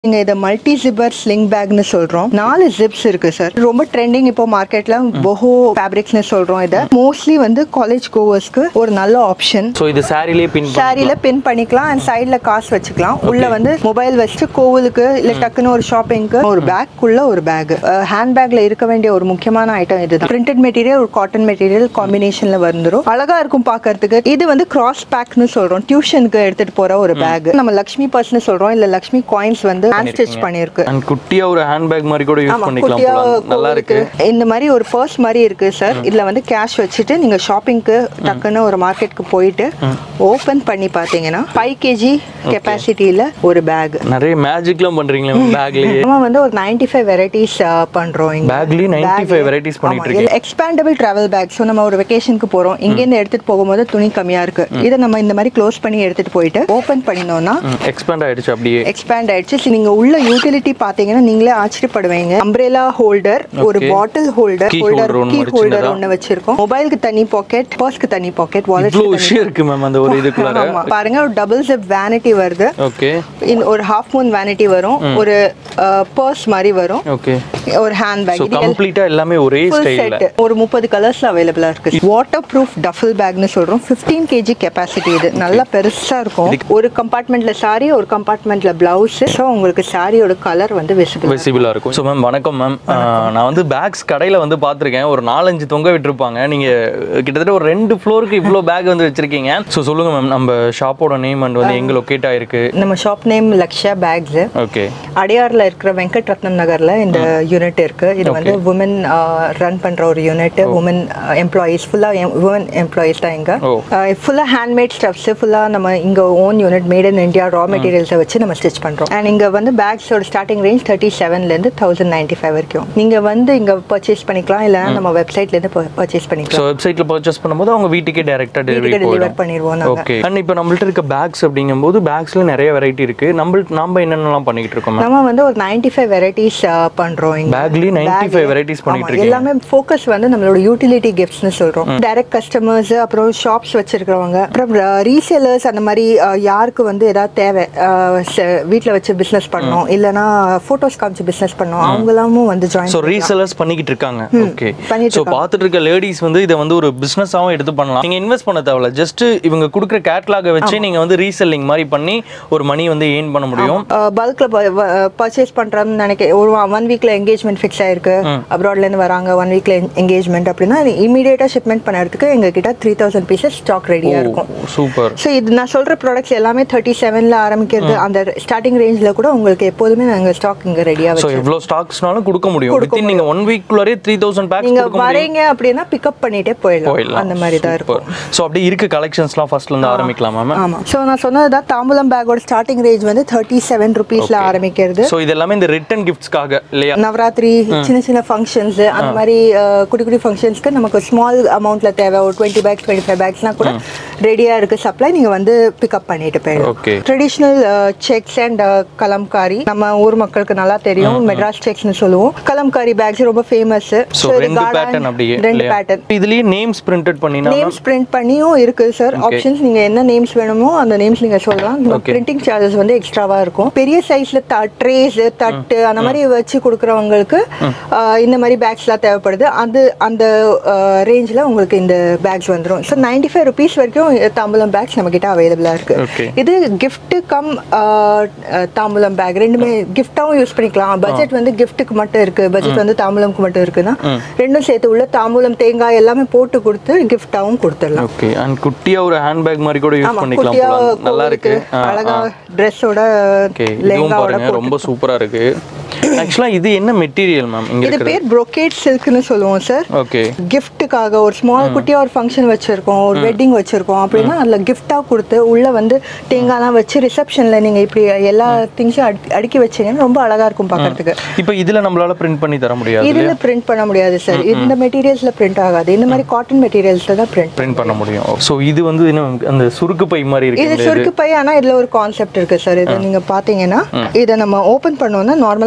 நீங்க இதை multi zipper sling பேக்னு சொல்றோம் நாலு ஜிப்ஸ் இருக்கு சார் ரொம்ப ட்ரெண்டிங் இப்போ மார்க்கெட்ல பொஹோ ஃபேப்ரிக்ஸ்னு சொல்றோம் இதை மோஸ்ட்லி வந்து காலேஜ் கோவர்ஸ்க்கு ஒரு நல்ல ஆப்ஷன் ஸோ இது சாரிலே பின் சாரியில பின் பண்ணிக்கலாம் அண்ட் சைடுல காசு வச்சுக்கலாம் உள்ள வந்து மொபைல் வச்சுட்டு கோவிலுக்கு இல்ல டக்குன்னு ஒரு ஷாப்பிங்க்கு ஒரு பேக் உள்ள ஒரு பேக் ஹேண்ட் பேக்ல இருக்க வேண்டிய ஒரு முக்கியமான ஐட்டம் இதுதான் பிரிண்டட் மெட்டீரியல் ஒரு காட்டன் மெட்டீரியல் காம்பினேஷன்ல வந்துரும் அழகா இருக்கும் பார்க்கிறதுக்கு இது வந்து கிராஸ் பேக்னு சொல்றோம் டியூஷனுக்கு எடுத்துட்டு போற ஒரு பேக் நம்ம லக்ஷ்மி பர்ஸ்னு சொல்றோம் இல்ல லக்ஷ்மி காயின்ஸ் வந்து ஹேண்ட் ஸ்டிச் பண்ணிருக்கு அண்ட் குட்டியா ஒரு ஹேண்ட் பேக் மாதிரி கூட யூஸ் ஆமா பண்ணிக்கலாம் குட்டியா போல. நல்லா இருக்கு கோவிலுக்கு இந்த மாதிரி ஒரு பர்ஸ் மாதிரி இருக்கு சார் இதுல வந்து கேஷ் வச்சுட்டு நீங்க ஷாப்பிங்க்கு டக்குன்னு ஒரு மார்க்கெட்க்கு போயிட்டு ஓபன் பண்ணி பாத்தீங்கன்னா ஃபைவ் கேஜி கெப்பாசிட்டியில ஒரு பேக் நிறைய மேஜிக்லாம் பண்றீங்களே பேக்லயே நம்ம வந்து ஒரு 95 ஃபைவ் வெரைட்டிஸ் பண்றோம் இங்க பேக்லயே 95 varieties பண்ணிட்டு இருக்கீங்க. எக்ஸ்பேண்டபிள் டிராவல் பேக் ஸோ நம்ம ஒரு வெக்கேஷனுக்கு போறோம் இங்கேருந்து எடுத்துட்டு போகும்போது துணி கம்மியா இருக்கு இதை நம்ம இந்த மாதிரி க்ளோஸ் பண்ணி எடுத்துட்டு போயிட்டு ஓபன் பண்ணினோம்னா எக்ஸ்பேண்ட் ஆயிடுச்சு அப்படியே எக்ஸ்பேண்ட் ஆயிடுச்சு So, நீங்க உள்ள யூட்டிலிட்டி பாத்தீங்கன்னா நீங்களே ஆச்சரியப்படுவீங்க அம்ப்ரேலா ஹோல்டர் ஒரு Okay. Bottle holder Key holder holder ஒண்ணு கீ மாதிரி ஹோல்டர் சின்னதா. ஒண்ணு வச்சிருக்கோம் மொபைலுக்கு தனி பாக்கெட் பர்ஸ்க்கு தனி பாக்கெட் இவ்வளோ வாலெட் விஷயம் இருக்கு மேம் அந்த ஒரு இதுக்குள்ளார ஆமா பாருங்க ஒரு டபுள் ஜிப் வேனிட்டி வருது ஓகே இந்த ஒரு ஹாஃப் மூன் வேனிட்டி வரும் ஒரு பர்ஸ் மாதிரி வரும் ஓகே ஒரு ஹேண்ட் ஸோ பேக் கம்ப்ளீட்டா எல்லாமே ஒரே ஃபுல் ஸ்டைல்ல செட் ஒரு முப்பது கலர்ஸ்ல அவைலபிளா இருக்கு வாட்டர் ப்ரூஃப் டஃபல் பேக்னு சொல்றோம் 15 கேஜி கெப்பாசிட்டி இது நல்லா பெருசா இருக்கும் ஒரு கம்பார்ட்மெண்ட்ல சாரி ஒரு கம்பார்ட்மெண்ட்ல பிளவுஸ் ஸோ உங்களுக்கு சாரியோட கலர் வந்து விசிபிள் விசிபிளாக இருக்கும் ஸோ மேம் வணக்கம் மேம் நான் வந்து பேக்ஸ் கடையில் வந்து பார்த்துருக்கேன் ஒரு நாலஞ்சு தொங்க விட்டுருப்பாங்க நீங்கள் கிட்டத்தட்ட ஒரு ரெண்டு ஃப்ளோருக்கு இவ்வளோ பேக் வந்து வச்சிருக்கீங்க ஸோ சொல்லுங்கள் மேம் நம்ம ஷாப்போட நேம் அண்ட் வந்து எங்கே லொக்கேட் ஆயிருக்கு நம்ம shop name Lakshaya bags okay அடையார்ல இருக்கிற வெங்கட் ரத்னம் நகர்ல இந்த யூனிட் இருக்கு இது வந்து உமன் ரன் பண்ற ஒரு யூனிட் உமன் எம்ப்ளாயீஸ் ஃபுல்லா உமன் எம்ப்ளாயீஸ் தான் இங்க ஓ. ஃபுல்லா ஹேண்ட்மேட் ஸ்டப்ஸ் ஃபுல்லா நம்ம இங்க own unit made in India raw மெட்டீரியல்ஸை வச்சு நம்ம ஸ்டிச் பண்றோம் அண்ட் இங்க வந்து பேக்ஸோட ஸ்டார்டிங் ரேஞ்ச் தேர்ட்டி செவன்ல இருந்து தௌசண்ட் நைன்டி ஃபைவ் வரைக்கும் நீங்க வந்து இங்க பர்ச்சேஸ் பண்ணிக்கலாம் இல்ல நம்ம வெப்சைட்ல இருந்து பர்ச்சேஸ் ஸோ பண்ணிக்கலாம் வெப்சைட்டில் பர்ச்சேஸ் பண்ணும்போது அவங்க வீட்டுக்கே டேரெக்டாக டெலிவரி வீட்டுக்கு டெலிவர் போயிடும் பண்ணிடுவோம் நாங்க ஓகே அண்ட் இப்போ நம்மள்ட்ட இருக்க பேக்ஸ் அப்படிங்கும்போது பேக்ஸில் நிறைய வெரைட்டி இருக்கு நம்ம நம்ம என்னென்னலாம் பண்ணிக்கிட்டு இருக்கோம் மேம் நம்ம வந்து ஒரு 95 ஃபைவ் வெரைட்டிஸ் பண்றோம் இங்க பேக்லேயே நைன்டி ஃபைவ் வெரைட்டிஸ் பண்ணிட்டு ஆமா, இருக்கீங்க எல்லாமே ஃபோக்கஸ் வந்து நம்மளோட யூட்டிலிட்டி கிஃப்ட்ஸ்னு சொல்றோம் டைரக்ட் கஸ்டமர்ஸ் அப்புறம் ஷாப்ஸ் வச்சிருக்கிறவங்க அப்புறம் ரீசேலர்ஸ் அந்த மாதிரி அஹ், யாருக்கு வந்து ஏதாவது தேவை வீட்டில் வச்சு பிஸ்னஸ் பண்ணணும் இல்லைன்னா ஃபோட்டோஸ் காமிச்சு பிஸ்னஸ் பண்ணணும் அவங்களாமும் வந்து ஜாயின் ஸோ ரீசெல்லர்ஸ் பண்ணிக்கிட்டு இருக்காங்க ஓகே பண்ணிட்டு ஸோ பார்த்துட்டு இருக்க லேடிஸ் வந்து இதை வந்து ஒரு பிஸ்னஸாகவும் எடுத்து பண்ணலாம் நீங்கள் இன்வெஸ்ட் பண்ண தேவையில்ல ஜஸ்ட் இவங்க கொடுக்குற கேட்லாகை வச்சு நீங்கள் வந்து ரீசெல்லிங் மாதிரி பண்ணி ஒரு மணி வந்து ஏர்ன் பண்ண முடியும் பல்க்ல பர்ச்சேஸ் பண்றோம்னு நினைக்க ஒரு ஒன் வீக்ல என்கேஜ்மெண்ட் ஃபிக்ஸ் ஆயிருக்கு அப்ராட்ல இருந்து வராங்க ஒன் வீக்ல என்கேஜ்மெண்ட் அப்படின்னா இமீடியட்டா ஷிப்மெண்ட் பண்ணறதுக்கு எங்க கிட்ட த்ரீ தௌசண்ட் பீசஸ் ஸ்டாக் ரெடியா இருக்கும் சூப்பர் ஸோ இது நான் சொல்ற ப்ராடக்ட்ஸ் எல்லாமே தேர்ட்டி செவன்ல ஆரம்பிக்கிறது அந்த ஸ்டார்டிங் ரேஞ்சில் கூட உங்களுக்கு எப்போதுமே நாங்கள் ஸ்டாக் இங்க ரெடியா ஸோ வச்சு எவ்வளோ ஸ்டாக்ஸ்னாலும் கொடுக்க முடியும் வித்தின் நீங்கள் ஒன் வீக்குள்ளாரே த்ரீ தௌசண்ட் பேக்ஸ் நீங்க கொடுக்க முடியும் வரீங்க அப்படின்னா பிக்கப் பண்ணிட்டே போயிடலாம் போயிடலாம் அந்த மாதிரி தான் இருக்கும் ஸோ அப்படியே இருக்க கலெக்ஷன்ஸ்லாம் ஃபர்ஸ்ட்ல இருந்து ஆரம்பிக்கலாம் மேம் ஆமா ஸோ நான் சொன்னதுதான் தாம்பூலம் பேக்கோட ஸ்டார்டிங் ரேஞ்ச் வந்து தேர்ட்டி செவன் ருபீஸ்ல ஆரம்பிக்கிறது ஸோ இது எல்லாமே இந்த ரிட்டன் கிஃப்ட்ஸ்க்காக இல்லையா நவராத்திரி சின்ன சின்ன ஃபங்க்ஷன்ஸ் அந்த மாதிரி அஹ், குட்டி குட்டி ஃபங்க்ஷன்ஸ்க்கு நமக்கு ஸ்மால் அமௌண்ட்ல தேவை ஒரு டுவெண்ட்டி பேக்ஸ் டுவெண்ட்டி ஃபைவ் பேக்ஸ்லாம் கூட ரெடியா இருக்கு சப்ளை நீங்க வந்து பிக்கப் பண்ணிட்டு போயிடலாம் okay traditional checks and Kalamkari நம்ம ஊர் மக்களுக்கு நல்லா தெரியும் மெட்ராஸ் செக்ஸ்னு சொல்லுவோம் கலம்காரி பேக்ஸ் ரொம்ப ஃபேமஸ் ஸோ ரெண்டு பேட்டர்ன் அப்படியே ரெண்டு இல்லையா? பேட்டர்ன் இதுலயே நேம்ஸ் பிரிண்டட் பண்ணினா நேம்ஸ் பிரிண்ட் பண்ணியும் இருக்கு சார் ஆப்ஷன்ஸ் நீங்க என்ன நேம்ஸ் வேணுமோ அந்த நேம்ஸ் நீங்க சொல்லலாம் Okay. பிரிண்டிங் சார்ஜஸ் வந்து எக்ஸ்ட்ராவா இருக்கும் பெரிய சைஸ்ல ட்ரேஸ் தட்டு அந்த மாதிரி வச்சு கொடுக்குறவங்களுக்கு ஆஹ், இந்த மாதிரி பேக்ஸ்லாம் தேவைப்படுது அது அந்த ரேஞ்சில் உங்களுக்கு இந்த பேக்ஸ் வந்துடும் ஸோ நைன்டி ஃபைவ் ருபீஸ் வரைக்கும் தாம்பூலம் பேக்ஸ் நம்ம கிட்ட அவைலபிளா இருக்கு Okay. இது gift கம் தாம்பூலம் பேக் ரெண்டுமே கிஃப்டாவும் யூஸ் பண்ணிக்கலாம் பட்ஜெட் வந்து கிஃப்ட்டுக்கு மட்டும் இருக்கு பட்ஜெட் வந்து தாம்பூலம்க்கு மட்டும் இருக்குன்னா ரெண்டும் சேர்த்து உள்ள தாம்பூலம் தேங்காய் எல்லாமே போட்டு கொடுத்து கிஃப்டாவும் கொடுத்துடலாம் ஓகே அண்ட் குட்டியா ஒரு ஹேண்ட் பேக் மாதிரி கூட யூஸ் ஆமா பண்ணிக்கலாம் குட்டியா போல. நல்லா இருக்கு கோவிலுக்கு அழகா ட்ரெஸ்ஸோட ஓகே இதுவும் லெஹங்காவோட பாருங்க ரொம்ப சூப்பரா இருக்கு ஆக்சுவலா இது என்ன மெட்டீரியல் மேம் இங்க இது இருக்கிறது பேர் brocade சில்க்னு சொல்லுவோம் சார் ஓகே கிஃப்ட்டுக்காக ஒரு ஸ்மால் குட்டியா ஒரு ஃபங்க்ஷன் வச்சிருக்கோம் ஒரு வெட்டிங் வச்சிருக்கோம் அப்படின்னா அதுல gift-ஆ கொடுத்து உள்ள வந்து தேங்காய்லாம் வச்சு ரிசப்ஷன்ல நீங்க இப்படி எல்லா திங்ஸும் அடுக்கி வச்சீங்கன்னா ரொம்ப அழகா இருக்கும் பார்க்கிறதுக்கு இப்போ இதுல நம்மளால பிரிண்ட் பண்ணி தர முடியாது இதுல பிரிண்ட் பண்ண முடியாது சார் இந்த மெட்டீரியல்ஸ்ல பிரிண்ட் ஆகாது இந்த மாதிரி காட்டன் மெட்டீரியல்ஸ்ல தான் பிரிண்ட் பிரிண்ட் பண்ண முடியும் ஸோ இது வந்து என்ன அந்த சுருக்கு பை மாதிரி இது இருக்கு சுருக்கு பை ஆனா இதுல ஒரு கான்செப்ட் இருக்கு சார் இது நீங்க பாத்தீங்கன்னா இதை நம்ம ஓபன் பண்ணோம்னா நார்மலா பேக்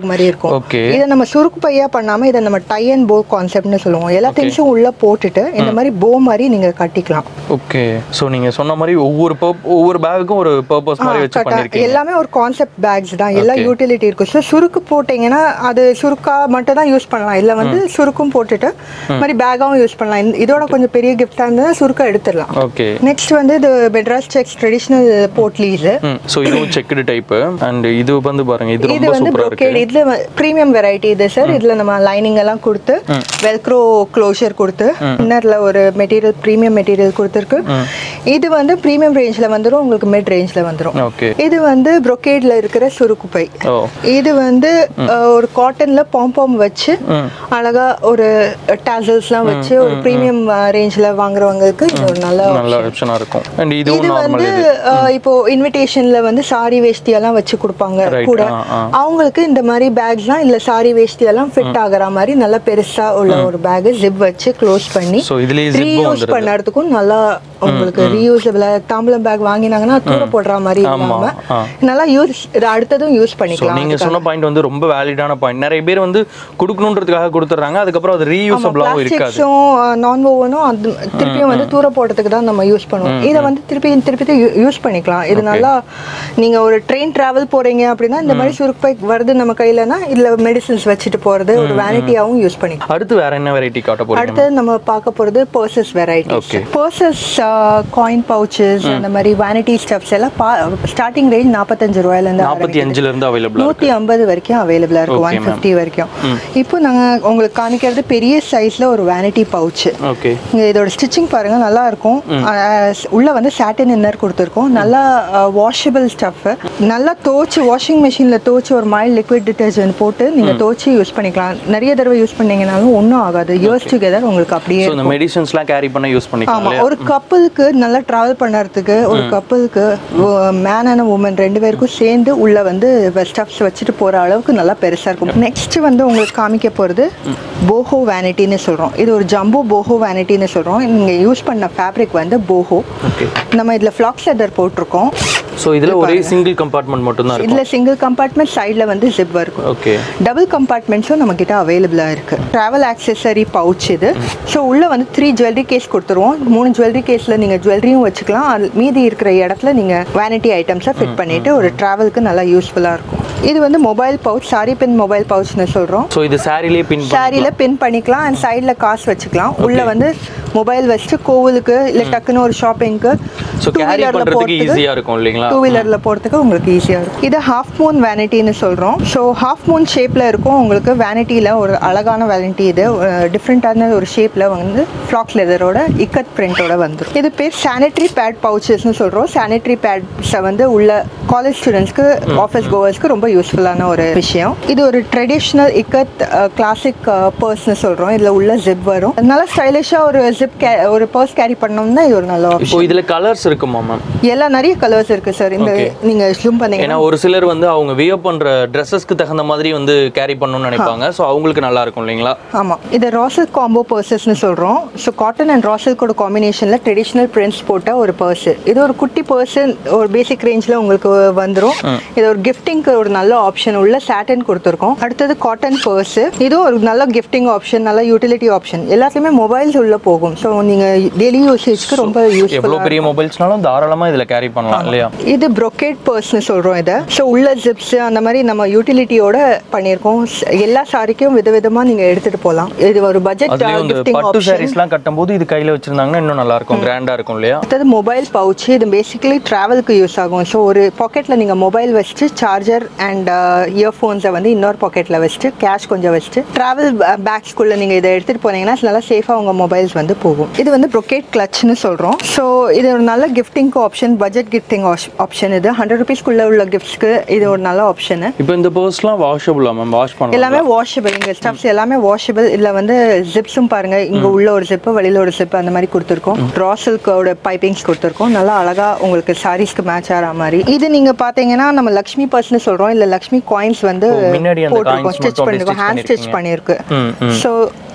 மாதிரி இருக்கும் ஓகே இதை நம்ம சுருக்கு பையா பண்ணாம இதை நம்ம டை அண்ட் போ கான்செப்ட்னு சொல்லுவோம் எல்லா திங்ஸும் உள்ள போட்டுட்டு இந்த மாதிரி போ மாதிரி நீங்க கட்டிக்கலாம் ஓகே ஸோ நீங்க சொன்ன மாதிரி ஒவ்வொரு purp- ஒவ்வொரு பேக்குக்கும் ஒரு பர்பஸ் மாதிரி வச்சு கட்டா- பண்ணிருக்கீங்க எல்லாமே ஒரு கான்செப்ட் பேக்ஸ் தான் எல்லா யூட்டிலிட்டி இருக்கும் ஸோ சுருக்கு போட்டீங்கன்னா அது சுருக்கா மட்டும் தான் யூஸ் பண்ணலாம் இல்லை வந்து சுருக்கும் போட்டுட்டு மாதிரி பேக்காகவும் யூஸ் பண்ணலாம் இந்த- இதோட கொஞ்சம் பெரிய கிஃப்டாக இருந்தால் சுருக்கா எடுத்துடலாம் ஓகே நெக்ஸ்ட் வந்து இது பெட்ராஸ் செக்ஸ் ட்ரெடிஷ்னல் போட்லீஸ் ம் ஸோ இதுவும் செக்குடு டைப்பு அண்ட் இது வந்து பாருங்க இது இது ரொம்ப வந்து சூப்பரா இருக்கு brocade இதுல ப்ரீமியம் வெரைட்டி இது சார் இதுல நம்ம லைனிங் எல்லாம் கொடுத்து வெல்க்ரோ க்ளோஷர் கொடுத்து இன்னர்ல ஒரு மெட்டீரியல் ப்ரீமியம் மெட்டீரியல் கொடுத்துருக்கு இது வந்து ப்ரீமியம் ரேஞ்ச்ல வந்துரும் உங்களுக்கு மிட் ரேஞ்ச்ல வந்துரும் ஓகே இது வந்து brocade-ல இருக்கிற சுருக்குப்பை ஓ இது வந்து அஹ், ஒரு காட்டன்ல பாம்பாம் வச்சு அழகா ஒரு டாசல்ஸ்லாம் வச்சு ஒரு ப்ரீமியம் ரேஞ்ச்ல வாங்குறவங்களுக்கு இது ஒரு நல்ல நல்ல ஆப்ஷனா இருக்கும் அண்ட் இதுவும் இது நார்மல் வந்து இது அஹ், இப்போ இன்விடேஷன்ல வந்து சாரி வேஷ்டி எல்லாம் வச்சு கொடுப்பாங்க Right, கூட ஆ, ஆ. அவங்களுக்கு இந்த மாதிரி பேக்ஸ்லாம் இல்ல சாரி வேஷ்டி எல்லாம் ஃபிட் ஆகுற மாதிரி நல்ல பெருசா உள்ள ஒரு பேக் ஜிப் வச்சு க்ளோஸ் பண்ணி ஸோ இதுலயே ஜிப்பும் ரீயூஸ் வந்துருது பண்ணறதுக்கும் நல்லா உங்களுக்கு ரீயூசபிள் தாம்பலம் பேக் வாங்கினாங்கன்னா தூர போடுற மாதிரி இல்லாம ஆ. நல்லா யூஸ் இது அடுத்ததும் யூஸ் ஸோ பண்ணிக்கலாம் நீங்க சொன்ன பாயிண்ட் வந்து ரொம்ப வேலிடான பாயிண்ட் நிறைய பேர் வந்து கொடுக்கணுன்றதுக்காக கொடுத்துட்றாங்க அதுக்கப்புறம் அது ரீயூசபிளாகவும் இருக்காது பிளாஸ்டிக்ஸும் நான் ஓவனும் அது திருப்பியும் வந்து தூர போடுறதுக்கு தான் நம்ம யூஸ் பண்ணுவோம் இதை வந்து திருப்பி திருப்பி யூஸ் பண்ணிக்கலாம் இது நல்லா நீங்க ஒரு ட்ரெயின் டிராவல் போறீங்க அப்படின்னா இந்த மாதிரி சுருக்கு பைக் வருது நம்ம கையிலனா இதுல மெடிசின்ஸ் வச்சுட்டு போறது ஒரு வேனிட்டியாவும் யூஸ் பண்ணிக்கலாம் அடுத்து வேற என்ன வெரைட்டி காட்ட போறீங்க அடுத்தது நம்ம பார்க்க போறது purses variety Okay. Purses coin pouches அந்த மாதிரி வேனிட்டி ஸ்டப்ஸ் எல்லாம் ஸ்டார்டிங் ரேஞ்ச் நாற்பத்தஞ்சு ரூபாயில இருந்து நாற்பத்தி அஞ்சுல இருந்து அவைலபிளா நூத்தி ஐம்பது வரைக்கும் அவைலபிளா இருக்கு Okay, ஒன் ஃபிஃப்டி வரைக்கும் இப்போ நாங்க உங்களுக்கு காமிக்கிறது பெரிய சைஸ்ல ஒரு வேனிட்டி பவுச் ஓகே இங்க இதோட ஸ்டிச்சிங் பாருங்க நல்லா இருக்கும் அஹ், உள்ள வந்து சாட்டின் இன்னர் கொடுத்துருக்கோம் நல்லா வாஷபிள் ஸ்டஃப் நல்லா தோச்சு வாஷிங் மிஷின்ல தோச்சு ஒரு மைல்ட் லிக்விட் டிட்டர்ஜென்ட் போட்டு நீங்க தோச்சு யூஸ் பண்ணிக்கலாம் நிறைய தடவை யூஸ் பண்ணீங்கனாலும் ஒன்றும் ஆகாது இயர்ஸ் டுகெதர் உங்களுக்கு அப்படியே ஸோ இந்த மெடிசன்ஸ்லாம் கேரி பண்ண யூஸ் பண்ணிக்கலாம் ஆமா ஒரு கப்பலுக்கு நல்லா டிராவல் பண்ணறதுக்கு ஒரு கப்பலுக்கு மேன் அண்ட் உமன் ரெண்டு பேருக்கும் சேர்ந்து உள்ள வந்து ஸ்டப்ஸ் வச்சுட்டு போற அளவுக்கு நல்லா பெருசா இருக்கும் நெக்ஸ்ட் வந்து உங்களுக்கு காமிக்க போறது போஹோ வேனிட்டின்னு சொல்றோம் இது ஒரு ஜம்போ போஹோ வேனிட்டின்னு சொல்றோம் நீங்க யூஸ் பண்ண ஃபேப்ரிக் வந்து போஹோ ஓகே நம்ம இதுல ஃப்ளாக்ஸ் லெதர் போட்டிருக்கோம் ஸோ இதுல ஒரே சிங்கிள் கம்பார்ட்மெண்ட் மட்டும் தான் இருக்கும் இதுல சிங்கிள் கம்பார்ட்மெண்ட் சைடுல வந்து ஜிப் இருக்கும் ஓகே டபுள் கம்பார்ட்மெண்ட்ஸும் நம்ம கிட்ட அவைலபிளாக இருக்கு ட்ராவல் ஆக்சசரி பவுச் இது ஸோ உள்ள வந்து த்ரீ ஜுவல்லரி கேஸ் கொடுத்துருவோம் மூணு ஜுவல்லரி கேஸ்ல நீங்க ஜுவல்லரியும் வச்சுக்கலாம் அது மீதி இருக்கிற இடத்துல நீங்க வேனிட்டி ஐட்டம்ஸை ஃபிட் பண்ணிட்டு ஒரு ட்ராவலுக்கு நல்லா யூஸ்ஃபுல்லா இருக்கும் இது வந்து மொபைல் பவுச் சாரி பின் மொபைல் பவுச்னு சொல்றோம் ஸோ இது சாரிலே பின் சாரியில பின் பண்ணிக்கலாம் அண்ட் சைடில் காசு வச்சுக்கலாம் உள்ள வந்து மொபைல் வச்சுட்டு கோவிலுக்கு இல்லை டக்குன்னு ஒரு ஷாப்பிங்க்கு ஸோ கேரி பண்றதுக்கு ஈஸியா இருக்கும் இல்லைங்களா டூ வீலர்ல போறதுக்கு உங்களுக்கு ஈஸியா இருக்கும் இது ஹாஃப் மூன் வேனிட்டின்னு சொல்றோம் ஸோ ஹாஃப் மூன் ஷேப்ல இருக்கும் உங்களுக்கு வேனிட்டியில ஒரு அழகான வேனிட்டி இது டிஃப்ரெண்டான ஒரு ஷேப்ல வந்து ஃப்ளாக் லெதரோட இக்கத் பிரிண்டோட வந்துடும் இது பேர் சானிட்டரி பேட் பவுச்சஸ்னு சொல்றோம் சானிட்டரி பேட்ஸை வந்து உள்ள காலேஜ் ஸ்டூடெண்ட்ஸ்க்கு ஆஃபீஸ் கோவர்ஸ்க்கு ரொம்ப யூஸ்ஃபுல்லான ஒரு விஷயம் இது ஒரு ட்ரெடிஷ்னல் இக்கத் கிளாசிக் பர்ஸ்னு சொல்றோம் இதுல உள்ள ஜிப் வரும் நல்லா ஸ்டைலிஷா ஒரு ஜிப் ஒரு பர்ஸ் கேரி பண்ணோம்னா இது ஒரு நல்ல ஆப்ஷன் இப்போ இதுல கலர்ஸ் இருக்குமா மேம் எல்லாம் நிறைய கலர்ஸ் இருக்கு சார் இந்த நீங்க ஜூம் பண்ணீங்க ஏன்னா ஒரு சிலர் வந்து அவங்க வியர் பண்ற ட்ரெஸ்ஸஸ்க்கு தகுந்த மாதிரி வந்து கேரி பண்ணணும்னு நினைப்பாங்க ஸோ அவங்களுக்கு நல்லா இருக்கும் இல்லைங்களா ஆமா இது ராசல் காம்போ பர்சஸ்னு சொல்றோம் ஸோ காட்டன் அண்ட் ராசல்கோட காம்பினேஷன்ல ட்ரெடிஷ்னல் பிரிண்ட்ஸ் போட்ட ஒரு பர்ஸ் இது ஒரு குட்டி பர்ஸ் ஒரு பேசிக் ரேஞ்ச்ல உங்களுக்கு வந்துரும் இது ஒரு கிஃப்டிங்க்கு ஒரு நல்ல ஆப்ஷன் உள்ள சாட்டன் கொடுத்துருக்கோம் அடுத்தது காட்டன் பர்ஸ் இதுவும் ஒரு நல்ல கிஃப்டிங் ஆப்ஷன் நல்ல யூட்டிலிட்டி ஆப்ஷன் எல்லாத்துலயுமே மொபைல்ஸ் உள்ள போகும் ஸோ நீங்க டெய்லி யூசேஜ்க்கு ரொம்ப யூஸ்ஃபுல் எவ்வளவு பெரிய மொபைல்ஸ்னாலும் தாராளமா இதுல கேரி பண்ணலாம் இல்லையா இது brocade பர்ஸ்னு சொல்கிறோம் இதை ஸோ உள்ள ஜிப்ஸ் அந்த மாதிரி நம்ம யூட்டிலிட்டியோட பண்ணியிருக்கோம் ஸ்- எல்லா சாரிக்கும் விதவிதமா நீங்க எடுத்துட்டு போகலாம் இது ஒரு பட்ஜெட் அதுலயும் இந்த கிஃப்டிங் பட்டு ஆப்ஷன் சாரீஸ்லாம் கட்டும்போது இது கையில வச்சிருந்தாங்கன்னா இன்னும் நல்லா இருக்கும் கிராண்டா இருக்கும் இல்லையா அடுத்தது மொபைல் பவுச் இது பேசிக்கலி ட்ராவலுக்கு யூஸ் ஆகும் ஸோ ஒரு பாக்கெட்டில் நீங்கள் மொபைல் வச்சுட்டு சார்ஜர் அண்ட் இயர்ஃபோன்ஸை வந்து இன்னொரு பாக்கெட்டில் வச்சுட்டு கேஷ் கொஞ்சம் வச்சுட்டு ட்ராவல் பேக்ஸ்குள்ளே நீங்கள் இதை எடுத்துகிட்டு போனீங்கன்னா நல்லா சேஃபாக உங்கள் மொபைல்ஸ் வந்து போகும் இது வந்து brocade கிளச்னு சொல்கிறோம் ஸோ இது ஒரு நல்ல கிஃப்டிங்க்கு ஆப்ஷன் பட்ஜெட் கிஃப்டிங் ஆப்ஷன் இது ஹண்ட்ரட் ருபீஸ்க்குள்ளே உள்ள கிஃப்ட்ஸ்க்கு இது ஒரு நல்ல ஆப்ஷன் இப்போ இந்த பர்ஸ்லாம் வாஷபிளா மேம் வாஷ் பண்ணலாம் எல்லாமே வாஷபிள் இங்கே ஸ்டப்ஸ் எல்லாமே வாஷபிள் இதில் வந்து ஜிப்ஸும் பாருங்க இங்க உள்ள ஒரு ஜிப்பு வெளியில ஒரு ஜிப் அந்த மாதிரி கொடுத்துருக்கோம் ட்ராசல்கோட பைப்பிங்ஸ் கொடுத்துருக்கோம் நல்லா அழகா உங்களுக்கு சாரீஸ்க்கு மேட்ச் ஆகிற மாதிரி இது நீங்க பாத்தீங்கன்னா நம்ம லக்ஷ்மி பர்ஸ்னு சொல்றோம் இல்ல லக்ஷ்மி காயின்ஸ் வந்து ஓ, முன்னாடி அந்த போட்டிருக்கோம் coins ஸ்டிச் மட்டும் அப்படியே பண்ணிருக்கோம் stitch ஹேண்ட் ஸ்டிச் பண்ணிருக்கு ம், ம். ஸோ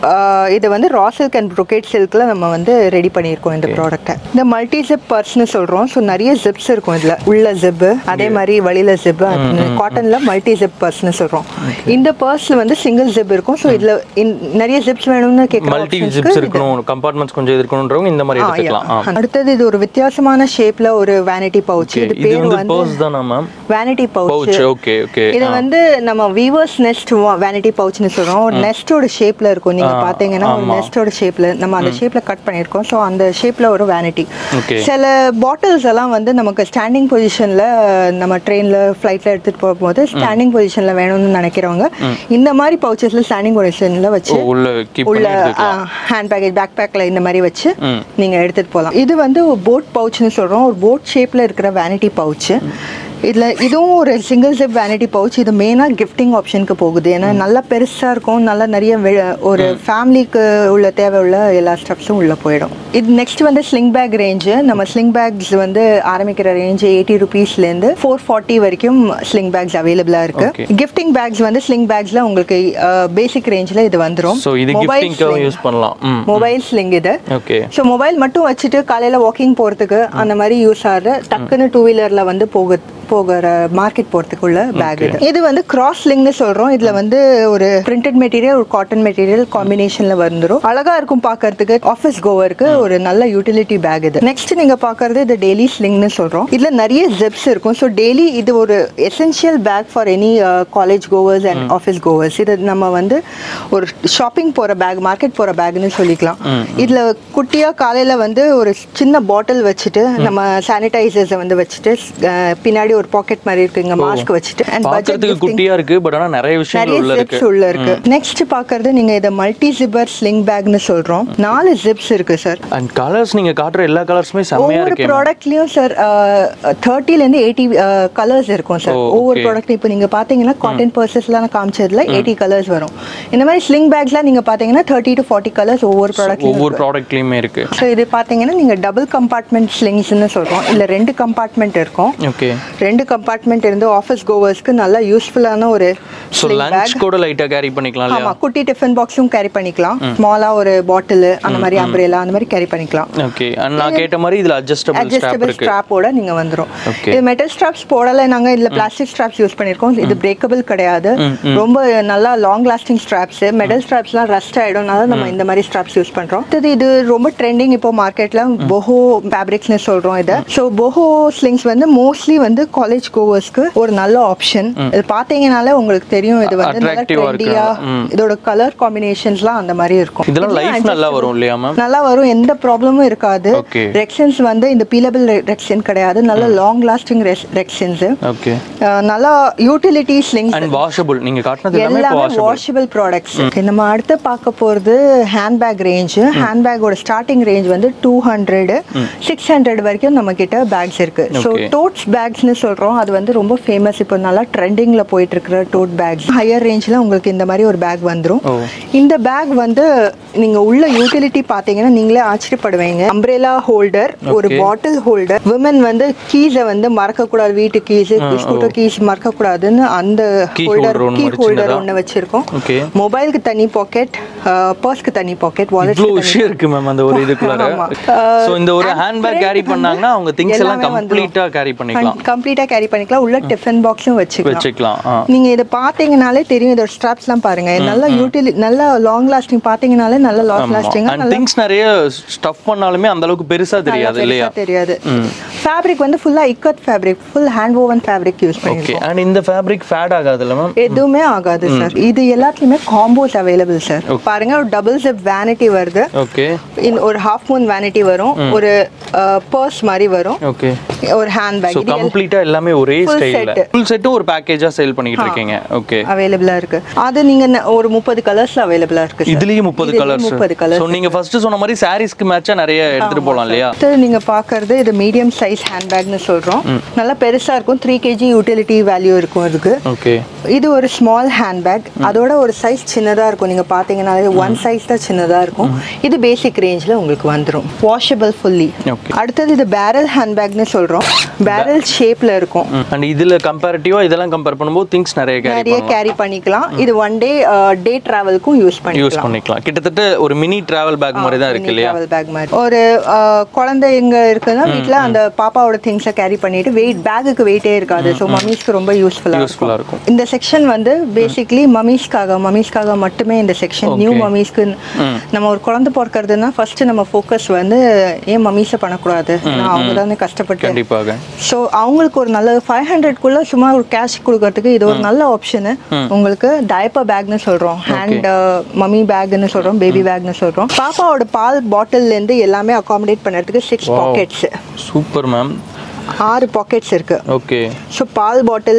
ஆஹ் இது வந்து ரா சில்க் அண்ட் ப்ரொகேட் சில்க்ல நம்ம வந்து ரெடி பண்ணியிருக்கோம் இந்த ப்ராடக்ட்டை இந்த மல்டி ஜிப் பர்ஸ்னு சொல்றோம் ஸோ நிறைய ஜிப்ஸ் இருக்கும் இதுல உள்ள ஜிப் அதே மாதிரி வெளியில ஜிப் காட்டன்ல மல்டி ஜிப் பர்ஸ்னு சொல்றோம் இந்த பர்ஸ்ல வந்து சிங்கிள் ஜிப் இருக்கும் ஸோ இதுல இன்- நிறைய ஜிப்ஸ் வேணும்னு மல்டி கேட்குறோம் ஜிப்ஸ் இருக்கணும் கம்பார்ட்மெண்ட்ஸ் கொஞ்சம் இது இருக்கணுன்றவங்க இந்த மாதிரி எடுத்துக்கலாம் ஆ. அடுத்தது இது ஒரு வித்தியாசமான ஷேப்ல ஒரு வேனிட்டி பவுச் Okay. இது இது பேர் வந்து வந்து பர்ஸ் தானா ma'am vanity pouch pouch okay okay இது வந்து நம்ம வீவர்ஸ் நெஸ்ட் வேனிட்டி பவுச்னு சொல்றோம் ஒரு நெஸ்டோட ஷேப்ல இருக்கும் நீங்க பாத்தீங்கன்னா ஒரு நெஸ்டோட ஷேப்ல நம்ம அந்த ஷேப்ல கட் பண்ணியிருக்கோம் ஸோ அந்த ஷேப்ல ஒரு வேனிட்டி Okay. சில பாட்டில்ஸ் எல்லாம் வந்து நமக்கு ஸ்டாண்டிங் பொசிஷன்ல நம்ம ட்ரெயின்ல ஃப்ளைட்ல எடுத்துட்டு போகும்போது ஸ்டாண்டிங் பொசிஷன்ல வேணும்னு நினைக்கிறவங்க இந்த மாதிரி பவுச்சஸ்ல ஸ்டாண்டிங் பொசிஷன்ல வச்சு ஓ, உள்ள கீப் உள்ள பண்ணி எடுத்துக்கலாம் ஹேண்ட் பேக்கேஜ் பேக் பேக்ல இந்த மாதிரி வச்சு ம். நீங்க எடுத்துட்டு போகலாம் இது வந்து போட் பவுச்னு சொல்றோம் ஒரு போட் ஷேப்ல இருக்கிற வேனிட்டி பவுச் இதுல இதுவும் ஒரு சிங்கிள் ஜிப் வேனிட்டி பவுச் இது மெயினா கிஃப்டிங் ஆப்ஷனுக்கு போகுது ஏன்னா நல்லா பெருசா இருக்கும் நல்லா நிறைய வெ- ஒரு ஃபேமிலிக்கு உள்ள தேவை உள்ள எல்லா ஸ்டெப்ஸும் உள்ள போயிடும் இது நெக்ஸ்ட் வந்து ஸ்லிங் பேக் ரேஞ்சு நம்ம ஸ்லிங் பேக்ஸ் வந்து ஆரம்பிக்கிற ரேஞ்ச் எயிட்டி ருபீஸ்லேருந்து ஃபோர் ஃபார்ட்டி வரைக்கும் ஸ்லிங் பேக்ஸ் அவைலபிளாக இருக்கு Okay. கிஃப்டிங் பேக்ஸ் வந்து ஸ்லிங் பேக்ஸ்ல உங்களுக்கு பேசிக் ரேஞ்சில் இது வந்துடும் ஸோ இது கிஃப்டிங்காக யூஸ் பண்ணலாம் ம் மொபைல் ஸ்லிங் இது ஓகே ஸோ மொபைல் மட்டும் வச்சுட்டு காலையில் வாக்கிங் போகிறதுக்கு அந்த மாதிரி யூஸ் ஆகிற டக்குன்னு டூ வீலரில் வந்து போக போகிற மார்க்கெட் போகிறதுக்குள்ள பேக் இது இது வந்து கிராஸ் லிங்க்னு சொல்கிறோம் இதில் வந்து ஒரு பிரிண்டட் மெட்டீரியல் ஒரு காட்டன் மெட்டீரியல் காம்பினேஷனில் வந்துடும் அழகாக இருக்கும் பார்க்கறதுக்கு ஆஃபீஸ் கோவருக்கு ஒரு நல்ல யூட்டிலிட்டி பேக் இது நெக்ஸ்ட் நீங்கள் பார்க்கறது இது டெய்லி ஸ்லிங்னு சொல்கிறோம் இதில் நிறைய ஜிப்ஸ் இருக்கும் ஸோ டெய்லி இது ஒரு essential bag for any college goers and office goers இது நம்ம வந்து ஒரு ஷாப்பிங் போகிற பேக் மார்க்கெட் போகிற பேக்னு சொல்லிக்கலாம் இதில் குட்டியாக காலையில் வந்து ஒரு சின்ன பாட்டில் வச்சுட்டு நம்ம சானிடைசர்ஸை வந்து வச்சுட்டு அஹ், பின்னாடி ஒரு பாக்கெட் மாதிரி இருக்குங்க மாஸ்க் வச்சுட்டு அண்ட் பட்ஜெட் பார்க்கறதுக்கு குட்டியா இருக்கு பட் ஆனா நிறைய விஷயங்கள் நிறைய உள்ள இருக்கு ஜிப்ஸ் உள்ள இருக்கு நெக்ஸ்ட் பார்க்கறது நீங்க இதை மல்டி ஜிப்பர் ஸ்லிங் பேக்னு சொல்றோம் நாலு ஜிப்ஸ் இருக்கு சார் அண்ட் கலர்ஸ் நீங்க காட்டுற எல்லா கலர்ஸுமே செம்மையா ஒவ்வொரு இருக்கு ப்ராடக்ட்லயும் சார் தேர்ட்டிலேருந்து எயிட்டி கலர்ஸ் இருக்கும் சார் ஓ, ஒவ்வொரு okay. ப்ராடக்ட் இப்போ நீங்க பாத்தீங்கன்னா காட்டன் பர்சஸ்லாம் காமிச்சதுல எயிட்டி கலர்ஸ் வரும் இந்த மாதிரி ஸ்லிங் பேக்ஸ்லாம் நீங்க பாத்தீங்கன்னா தேர்ட்டி டு ஃபார்ட்டி கலர்ஸ் ஒவ்வொரு ப்ராடக்ட்லயும் ஒவ்வொரு ப்ராடக்ட்லயுமே இருக்கு ஸோ இது பாத்தீங்கன்னா நீங்க டபுள் கம்பார்ட்மெண்ட் ஸ்லிங்ஸ்னு சொல்றோம் இல்ல ரெண்டு கம்பார்ட்மெண்ட் இருக்கும் ஓகே ரெண்டு கம்பார்ட்மெண்ட் இருந்து ஆஃபீஸ் கோவர்ஸ்க்கு நல்லா யூஸ்ஃபுல்லான ஒரு ஸோ லஞ்ச் கூட லைட்டா கேரி பண்ணிக்கலாம் ஆமா இல்லையா குட்டி டிஃபன் பாக்ஸும் கேரி பண்ணிக்கலாம் ஸ்மாலா ஒரு பாட்டில் அந்த மாதிரி அம்ப்ரேலா அந்த மாதிரி கேரி பண்ணிக்கலாம் ஓகே அண்ட் நான் கேட்ட மாதிரி இதுல அட்ஜஸ்டபிள் ஸ்ட்ராப் அட்ஜஸ்டபிள் இருக்கு ஸ்ட்ராப்போட நீங்க வந்துரும் Okay. இது மெட்டல் ஸ்ட்ராப்ஸ் போடல நாங்க இதுல பிளாஸ்டிக் ஸ்ட்ராப்ஸ் யூஸ் பண்ணிருக்கோம் இது பிரேக்கபிள் கிடையாது ரொம்ப நல்லா லாங் லாஸ்டிங் ஸ்ட்ராப்ஸ் மெட்டல் ஸ்ட்ராப்ஸ்லாம் ரஸ்ட் ஆயிடும்னால நம்ம இந்த மாதிரி ஸ்ட்ராப்ஸ் யூஸ் பண்றோம் அடுத்தது இது ரொம்ப ட்ரெண்டிங் இப்போ மார்க்கெட்ல போஹோ ஃபேப்ரிக்ஸ்னு சொல்றோம் இதை ஸோ போஹோ ஸ்லிங்ஸ் வந்து மோஸ்ட்லி வந்து காலேஜ் கோவர்ஸ்க்கு ஒரு நல்ல ஆப்ஷன் இது பாத்தீங்கனாலே உங்களுக்கு தெரியும் இது வந்து நல்லா Attractive ஆ இருக்கு. ட்ரெண்டியா ம். இதோட கலர் காம்பினேஷன்ஸ்லாம் அந்த மாதிரி இருக்கும் இதெல்லாம் லைஃப் நல்லா வரும் இல்லையா மேம் நல்லா வரும் எந்த ப்ராப்ளமும் இருக்காது Okay. ரெக்ஷன்ஸ் வந்து இந்த பீலபிள் ரெக்ஷன் கிடையாது நல்ல லாங் லாஸ்டிங் ரெக்ஷன்ஸ் ஓகே நல்லா யூட்டிலிட்டி ஸ்லிங்ஸ் அண்ட் வாஷபிள் நீங்க காட்டினது எல்லாமே இப்போ எல்லாமே வாஷபிள் வாஷபிள் ப்ராடக்ட்ஸ் நம்ம அடுத்து பார்க்க போகிறது ஹேண்ட்பேக் ரேஞ்சு ஹேண்ட்பேக்கோட ஸ்டார்டிங் ரேஞ்ச் வந்து டூ ஹண்ட்ரட் சிக்ஸ் ஹண்ட்ரட் வரைக்கும் நம்ம கிட்ட பேக்ஸ் இருக்கு ஸோ Okay. டோட்ஸ் பேக்ஸ்னு சொல்கிறோம் அது வந்து ரொம்ப ஃபேமஸ் இப்போ நல்லா ட்ரெண்டிங்கில் போயிட்டு இருக்கிற டோட் பேக்ஸ் ஹையர் ரேஞ்சில் உங்களுக்கு இந்த மாதிரி ஒரு பேக் வந்துடும் ஓ இந்த பேக் வந்து நீங்க உள்ள யூட்டிலிட்டி பாத்தீங்கன்னா நீங்களே ஆச்சரியப்படுவீங்க அம்ப்ரேலா ஹோல்டர் ஒரு Okay. பாட்டில் ஹோல்டர் விமன் வந்து கீஸை வந்து மறக்கக்கூடாது வீட்டு கீஸ் ஸ்கூட்டர் கீஸ் மறக்கக்கூடாதுன்னு அந்த Key ஹோல்டர் holder ஒண்ணு கீ மாதிரி ஹோல்டர் சின்னதா. ஒன்று வச்சிருக்கோம் ஓகே மொபைலுக்கு தனி பாக்கெட் பர்ஸ்க்கு தனி பாக்கெட் வாலெட் இவ்வளோ விஷயம் இருக்கு மேம் அந்த ஒரு இதுக்குள்ள ஆமா. ஸோ இந்த ஒரு ஹேண்ட்பேக் கேரி பண்ணாங்கன்னா அவங்க திங்ஸ் எல்லாம் எல்லாமே வந்துரும். கம்ப்ளீட்டா கேரி பண்ணிக்கலாம் கம்ப்ளீட்டா கேரி பண்ணிக்கலாம் உள்ள டிஃபன் பாக்ஸும் வச்சுக்கலாம் வச்சுக்கலாம் ஆ நீங்க இதை பாத்தீங்கனாலே தெரியும் இதோட ஸ்ட்ராப்ஸ்லாம் பாருங்க நல்ல யூட்டிலி நல்ல லாங் லாஸ்டிங் பாத்தீங்கனாலே நல்ல லாங் லாஸ்டிங் அண்ட் திங்ஸ் நிறைய ஸ்டஃப் பண்ணாலுமே அந்த அளவுக்கு பெருசா தெரியாது இல்லையா தெரியாது ஃபேப்ரிக் வந்து ஃபுல்லா ikat fabric full hand woven fabric use okay பண்ணிருக்கோம் அண்ட் இந்த ஃபேப்ரிக் ஃபேட் ஆகாதுல்ல மேம் எதுவுமே ஆகாது சார் இது எல்லாத்துலயுமே காம்போஸ் அவைலபிள் சார் பாருங்க ஒரு டபுள் ஜிப் வேனிட்டி வருது ஓகே in ஒரு ஹாஃப் மூன் வேனிட்டி வரும் ஒரு பர்ஸ் மாதிரி வரும் ஓகே ஒரு ஹேண்ட் பேக் ஸோ கம்ப்ளீட்டா எல்லாமே ஒரே Full ஸ்டைல்ல set. ஃபுல் செட்டும் ஒரு பேக்கேஜா சேல் பண்ணிட்டு இருக்கீங்க ஓகே அவைலபிளா இருக்கு அது நீங்க ந- ஒரு முப்பது கலர்ஸ்ல அவைலபிளா இருக்கு sir. இதுலயும் முப்பது இதுலயும் கலர்ஸ் முப்பது கலர்ஸ் ஸோ நீங்க ஃபர்ஸ்ட் சொன்ன மாதிரி சாரீஸ்க்கு மேட்சா நிறைய எடுத்துட்டு போலாம் இல்லையா அடுத்து நீங்க பாக்குறது இது மீடியம் சைஸ் சைஸ் ஹேண்ட்பேக்னு சொல்கிறோம் நல்லா பெருசாக இருக்கும் த்ரீ கேஜி யூட்டிலிட்டி வேல்யூ இருக்கும் அதுக்கு ஓகே இது ஒரு ஸ்மால் ஹேண்ட்பேக் அதோட ஒரு சைஸ் சின்னதாக இருக்கும் நீங்கள் பார்த்தீங்கன்னா ஒன் சைஸ் தான் சின்னதாக இருக்கும் இது பேசிக் ரேஞ்சில் உங்களுக்கு வந்துடும் வாஷபிள் ஃபுல்லி Okay. அடுத்தது இது பேரல் ஹேண்ட்பேக்னு சொல்கிறோம் பேரல் ஷேப்பில் இருக்கும் அண்ட் இதுல கம்பேரிட்டிவா இதெல்லாம் கம்பேர் பண்ணும்போது திங்ஸ் நிறைய கேரி நிறைய கேரி பண்ணிக்கலாம் இது ஒன் டே டே ட்ராவலுக்கும் யூஸ் யூஸ் பண்ணிக்கலாம் பண்ணிக்கலாம் கிட்டத்தட்ட ஒரு மினி டிராவல் பேக் மாதிரி தான் இருக்கு இல்லையா travel bag மாதிரி ஒரு அஹ், குழந்தை எங்க இருக்குன்னா வீட்ல அந்த பாப்பாவோட திங்ஸை கேரி பண்ணிட்டு வெயிட் பேக்குக்கு வெயிட்டே இருக்காது ஸோ மம்மிஸ்க்கு ரொம்ப யூஸ்ஃபுல்லா யூஸ்ஃபுல்லா இருக்கும் இந்த செக்ஷன் வந்து பேசிக்லி மம்மிஸ்க்காக மம்மிஸ்க்காக மட்டுமே இந்த செக்ஷன் நியூ மம்மிஸ்க்கு நம்ம ஒரு குழந்தை பிறக்கிறதுனா ஃபர்ஸ்ட் நம்ம ஃபோக்கஸ் வந்து ஏன் மம்மிஸை பண்ணக்கூடாது ஏன்னா அவங்க தானே கஷ்டப்பட்டு கண்டிப்பாக ஸோ அவங்களுக்கு ஒரு நல்ல ஃபைவ் ஹண்ட்ரட்குள்ள சும்மா ஒரு கேஷ் கொடுக்கறதுக்கு இது ஒரு நல்ல ஆப்ஷனு உங்களுக்கு டயப்பர் பேக்னு சொல்கிறோம் ஹேண்ட் மம்மி பேக்னு சொல்கிறோம் பேபி பேக்னு சொல்கிறோம் பாப்பாவோட பால் பாட்டில்லேருந்து எல்லாமே அகாமடேட் பண்ணுறதுக்கு சிக்ஸ் பாக்கெட்ஸ் சூப்பர் மேம் ஆறு பாக்கெட்ஸ் இருக்கு ஓகே ஸோ பால் பாட்டில்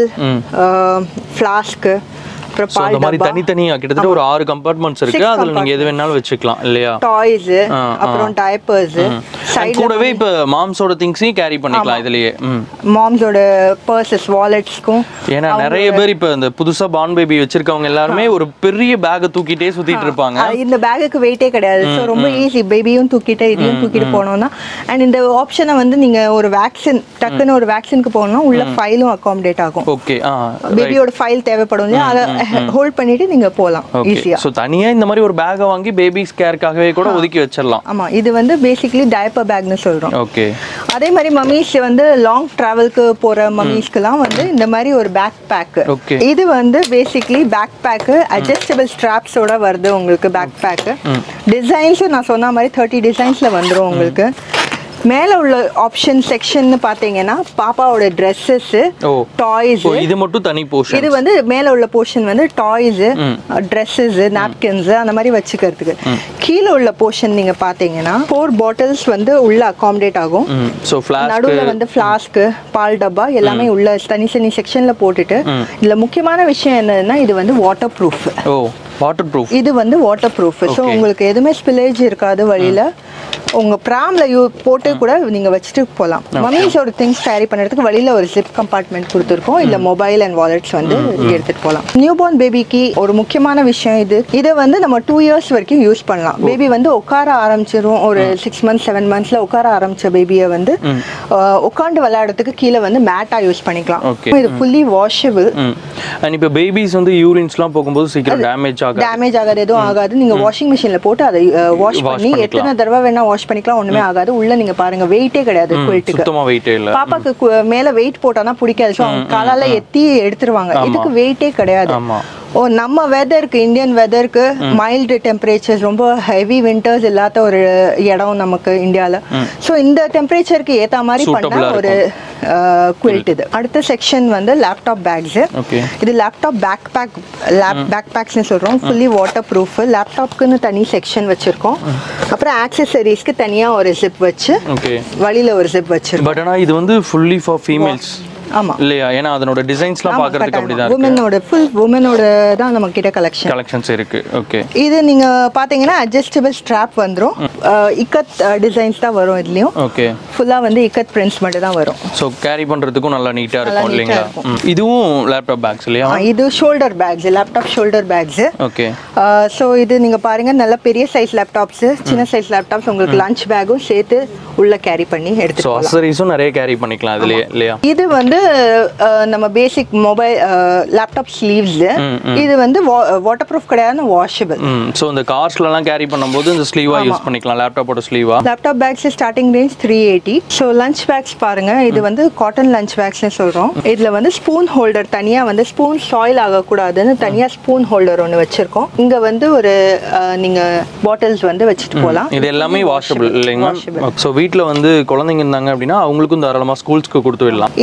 ஃப்ளாஸ்க்கு அப்புறம் ஸோ பால் அந்த மாதிரி டப்பா தனித்தனியா கிட்டத்தட்ட ஒரு ஆறு கம்பார்ட்மெண்ட்ஸ் இருக்கு Six அதுல நீங்க எது வேணாலும் வச்சுக்கலாம் இல்லையா டாய்ஸ் ஆ, அப்புறம் டயப்பர்ஸ் And கூடவே இப்ப மாம்ஸோட திங்ஸையும் கேரி பண்ணிக்கலாம் இதுலயே ம் மாம்ஸோட பர்சஸ் வாலெட்ஸ்க்கும் ஏன்னா நிறைய பேர் இப்ப இந்த புதுசா பான் பேபி வச்சிருக்கவங்க எல்லாருமே ஒரு பெரிய பேக்கை தூக்கிட்டே சுத்திட்டு இருப்பாங்க அஹ் இந்த பேக்குக்கு வெயிட்டே கிடையாது ஸோ ரொம்ப ஈஸி பேபியும் தூக்கிட்டு இதையும் தூக்கிட்டு போனோம்னா அண்ட் இந்த ஆப்ஷனை வந்து நீங்க ஒரு வேக்சின் டக்குன்னு ஒரு வேக்சினுக்கு போகணும்னா உள்ள ஃபைலும் அகாமடேட் ஆகும் ஓகே ஆ பேபியோட ஃபைல் தேவைப்படும் இல்லையா அதை ஹோல்ட் பண்ணிட்டு நீங்க போகலாம் ஓகே ஈஸியா ஸோ தனியா இந்த மாதிரி ஒரு பேக்கை வாங்கி பேபிஸ் கேருக்காகவே கூட ஒதுக்கி வச்சிடலாம் ஆமா இது வந்து பேசிக்கலி டயப்பர் பேக்னு சொல்றோம் ஓகே அதே மாதிரி மம்மிஸ் வந்து லாங் டிராவல்க்கு போற மம்மிஸ்க்குலாம் வந்து இந்த மாதிரி ஒரு பேக் பேக் Okay. இது வந்து பேசிக்லி பேக் பேக் அட்ஜஸ்டபிள் ஸ்ட்ராப்ஸோட வருது உங்களுக்கு பேக் பேக் டிசைன்ஸும் நான் சொன்ன மாதிரி தேர்ட்டி டிசைன்ஸ்ல வந்துரும் உங்களுக்கு மேல உள்ள ஆப்ஷன் செக்ஷன் பாத்தீங்கன்னா பாப்பாவோட ட்ரெஸ்ஸஸ் ஓ டாய்ஸ் ஓ இது மட்டும் தனி போர்ஷன் இது வந்து மேல உள்ள போர்ஷன் வந்து டாய்ஸ் ட்ரெஸ்ஸஸ் நாப்கின்ஸ் அந்த மாதிரி வச்சுக்கிறதுக்கு கீழே உள்ள போர்ஷன் நீங்க பாத்தீங்கன்னா ஃபோர் பாட்டில்ஸ் வந்து உள்ள அகாமடேட் ஆகும் ம் ஸோ ஃப்ளாஷ் நடுவுல வந்து ஃப்ளாஸ்க்கு பால் டப்பா எல்லாமே உள்ள தனி தனி செக்ஷன்ல போட்டுட்டு இதுல முக்கியமான விஷயம் என்னன்னா இது வந்து வாட்டர் ப்ரூஃப் ஓ வாட்டர் ப்ரூஃப் இது வந்து வாட்டர் ப்ரூஃப் ஸோ Okay. உங்களுக்கு எதுவுமே ஸ்பில்லேஜ் இருக்காது வழியில உங்க ப்ராம்ல யூ போட்டு கூட நீங்க வச்சுட்டு போகலாம் மம்மிஸோட திங்ஸ் கேரி பண்ணுறதுக்கு வழியில ஒரு ஜிப் கம்பார்ட்மெண்ட் கொடுத்துருக்கோம் இல்ல மொபைல் அண்ட் வாலெட்ஸ் வந்து எடுத்துட்டு போகலாம் நியூ பார்ன் பேபிக்கு ஒரு முக்கியமான விஷயம் இது இதை வந்து நம்ம டூ இயர்ஸ் வரைக்கும் யூஸ் பண்ணலாம் பேபி வந்து உட்கார ஆரம்பிச்சிரும் ஒரு சிக்ஸ் மந்த்ஸ் செவன் மந்த்ஸ்ல உட்கார ஆரம்பிச்ச பேபியை வந்து அஹ், உட்காந்து விளையாடுறதுக்கு கீழே வந்து மேட்டா யூஸ் பண்ணிக்கலாம் Okay. இது ஃபுல்லி வாஷபிள் ம் அண்ட் இப்போ பேபிஸ் வந்து யூரின்ஸ்லாம் போகும்போது சீக்கிரம் டேமேஜ் ஆகாது டேமேஜ் ஆகாது எதுவும் ஆகாது நீங்க வாஷிங் மிஷின்ல போட்டு அதை வாஷ் Wash பண்ணி பண்ணிக்கலாம். எத்தனை தடவை வேணா வாஷ் பண்ணிக்கலாம் ஒண்ணுமே ஆகாது உள்ள நீங்க பாருங்க வெயிட்டே கிடையாது குயில்ட்டுக்கு சுத்தமா வெயிட்டே இல்ல பாப்பாக்கு கு- மேல வெயிட் போட்டானா பிடிக்காது ஸோ அவங்க காலால எத்தி எடுத்துருவாங்க இதுக்கு வெயிட்டே கிடையாது ஆமா ஓ நம்ம வெதருக்கு இந்தியன் வெதருக்கு மைல்டு டெம்பரேச்சர்ஸ் ரொம்ப ஹெவி விண்டர்ஸ் இல்லாத ஒரு இடம் நமக்கு இந்தியால ஸோ இந்த டெம்பரேச்சருக்கு ஏத்த மாதிரி பண்ண Suitable-ஆ ஒரு குயில்ட் இது அடுத்த செக்ஷன் வந்து லேப்டாப் பேக்ஸ் ஓகே இது laptop bag bag lap bag பேக்ஸ்னு சொல்கிறோம் ஃபுல்லி வாட்டர் ப்ரூஃப் லேப்டாப்க்குன்னு தனி செக்ஷன் வச்சுருக்கோம் அப்புறம் ஆக்சசரிஸ்க்கு தனியாக ஒரு ஜிப் வச்சு ஓகே வழியில் ஒரு ஜிப் வச்சிருக்கோம் பட் ஆனா இது வந்து ஃபுல்லி ஃபார் ஃபீமேல்ஸ் ஆமாம் இல்லையா ஏன்னா அதனோட டிசைன்ஸ்லாம் பார்க்கறதுக்கு அப்படிதான் இருக்கு உமனோட ஃபுல் உமனோட தான் நம்ம கிட்ட கலெக்ஷன் கலெக்ஷன்ஸ் இருக்கு ஓகே இது நீங்க பாத்தீங்கன்னா அட்ஜஸ்டபிள் ஸ்ட்ராப் வந்துரும் அஹ் இக்கத் டிசைன்ஸ் தான் வரும் இதுலயும் ஓகே ஃபுல்லா வந்து இக்கத் பிரிண்ட்ஸ் மட்டும் தான் வரும் ஸோ கேரி பண்றதுக்கும் நல்லா நீட்டா நல்லா இருக்கும் neat-ஆ இல்லைங்களா ம். இதுவும் லேப்டாப் பேக்ஸ் இல்லையா அஹ் இது shoulder bags laptop shoulder bags okay so இது நீங்க பாருங்க நல்ல பெரிய சைஸ் லேப்டாப்ஸ் சின்ன சைஸ் லேப்டாப்ஸ் உங்களுக்கு லஞ்ச் பேக்கும் சேர்த்து உள்ள கேரி பண்ணி ஸோ எடுத்துட்டு போகலாம் அசரிஸும் நிறைய கேரி பண்ணிக்கலாம் இதுலயே இல்லையா இது வந்து அஹ், நம்ம பேசிக் மொபைல் லேப்டாப் ஸ்லீவ்ஸ் இது வந்து வாட்டர் ப்ரூஃப் கிடையாது வாஷபிள் ம் ஸோ இந்த கார்ஸ்லலாம் கேரி பண்ணும்போது இந்த ஸ்லீவா யூஸ் பண்ணிக்கலாம் லேப்டாப்போட ஸ்லீவா laptop bags starting range three eighty so lunch bags பாருங்க இது வந்து காட்டன் லஞ்ச் பேக்ஸ்னு சொல்றோம் இதுல வந்து ஸ்பூன் ஹோல்டர் தனியா வந்து ஸ்பூன் சாயில் ஆகக்கூடாதுன்னு தனியா ஸ்பூன் ஹோல்டர் ஒன்று வச்சிருக்கோம் இங்க வந்து ஒரு அஹ், நீங்க பாட்டில்ஸ் வந்து வச்சுட்டு போகலாம் இது எல்லாமே வாஷபிள் இல்லைங்களா Washable. ஸோ வீட்டில் வந்து குழந்தைங்க இருந்தாங்க அப்படின்னா அவங்களுக்கும் தாராளமாக ஸ்கூல்ஸ்க்கு கொடுத்து விடலாம் இது வந்து